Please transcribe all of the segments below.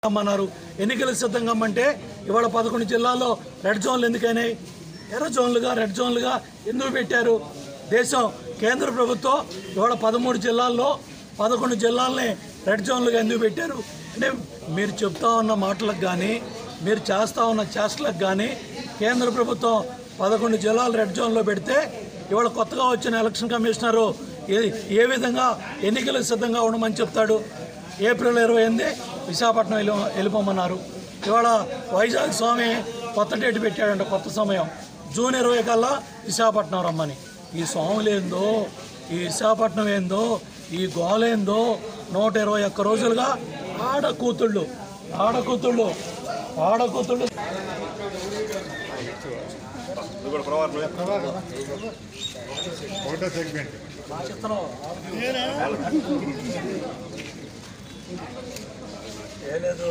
అన్నారు ఎన్నికలకు సిద్ధంగా అంటే ఇవాళ పదకొండు జిల్లాల్లో రెడ్ జోన్లు ఎందుకైనాయి ఎర్ర జోన్లుగా రెడ్ జోన్లుగా ఎందుకు పెట్టారు దేశం కేంద్ర ప్రభుత్వం ఇవాళ పదమూడు జిల్లాల్లో పదకొండు జిల్లాలని రెడ్ జోన్లుగా ఎందుకు పెట్టారు అంటే మీరు చెప్తా ఉన్న మాటలకు కానీ మీరు చేస్తూ ఉన్న చేష్టలకు కానీ కేంద్ర ప్రభుత్వం పదకొండు జిల్లాలు రెడ్ జోన్లో పెడితే ఇవాళ కొత్తగా వచ్చిన ఎలక్షన్ కమిషనరు ఏ- ఏ విధంగా ఎన్నికలకు సిద్ధంగా ఉండమని చెప్తాడు ఏప్రిల్ ఇరవై ఎనిమిది విశాఖపట్నం వెళ్ళి వెళ్ళిపోమన్నారు ఇవాళ వైజాగ్ స్వామి కొత్త డేట్ పెట్టాడంట కొత్త సమయం జూన్ ఇరవై కల్లా విశాఖపట్నం రమ్మని ఈ స్వాములేందో ఈ విశాఖపట్నం ఏందో ఈ గోలేందో నూట ఇరవై ఒక్క రోజులుగా ఆడ కూతుళ్ళు ఆడ కూతుళ్ళు ఆడ కూతుళ్ళు ఒకటో సెగ్మెంట్ చిత్రం ఏ లేదు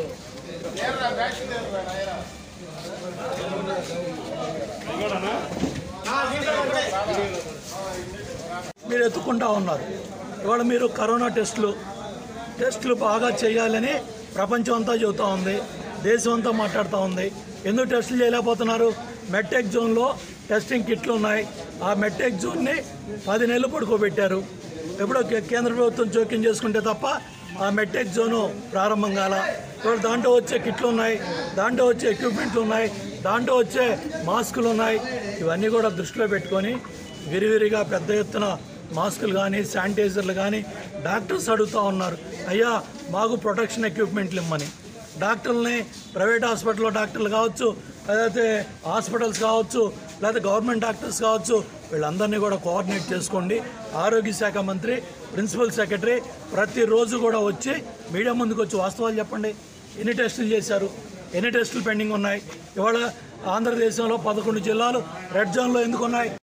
మీరు ఎత్తుకుంటా ఉన్నారు ఇవాళ మీరు కరోనా టెస్టులు టెస్టులు బాగా చేయాలని ప్రపంచం అంతా చెబుతూ ఉంది దేశం అంతా మాట్లాడుతూ ఉంది ఎందుకు టెస్టులు చేయలేకపోతున్నారు మెట్టెక్ జోన్లో టెస్టింగ్ కిట్లు ఉన్నాయి ఆ మెట్టెక్ జోన్ని పది నెలలు పడుకోబెట్టారు ఎప్పుడో కే- కేంద్ర ప్రభుత్వం జోక్యం చేసుకుంటే తప్ప ఆ మెట్టెక్ జోను ప్రారంభం కాల ఇప్పుడు దాంట్లో వచ్చే కిట్లు ఉన్నాయి దాంట్లో వచ్చే ఎక్విప్మెంట్లు ఉన్నాయి దాంట్లో వచ్చే మాస్కులు ఉన్నాయి ఇవన్నీ కూడా దృష్టిలో పెట్టుకొని విరివిరిగా పెద్ద ఎత్తున మాస్కులు కానీ శానిటైజర్లు కానీ డాక్టర్స్ అడుగుతూ ఉన్నారు అయ్యా మాకు ప్రొటెక్షన్ ఎక్విప్మెంట్లు ఇమ్మని డాక్టర్లని ప్రైవేట్ హాస్పిటల్లో డాక్టర్లు కావచ్చు లేకపోతే హాస్పిటల్స్ కావచ్చు లేకపోతే గవర్నమెంట్ డాక్టర్స్ కావచ్చు వీళ్ళందరినీ కూడా కోఆర్డినేట్ చేసుకోండి ఆరోగ్య శాఖ మంత్రి ప్రిన్సిపల్ సెక్రటరీ ప్రతిరోజు కూడా వచ్చి మీడియా ముందుకు వచ్చి వాస్తవాలు చెప్పండి ఎన్ని టెస్టులు చేశారు ఎన్ని టెస్టులు పెండింగ్ ఉన్నాయి ఇవాళ ఆంధ్రదేశంలో పదకొండు జిల్లాలు రెడ్ జోన్లో ఎందుకు ఉన్నాయి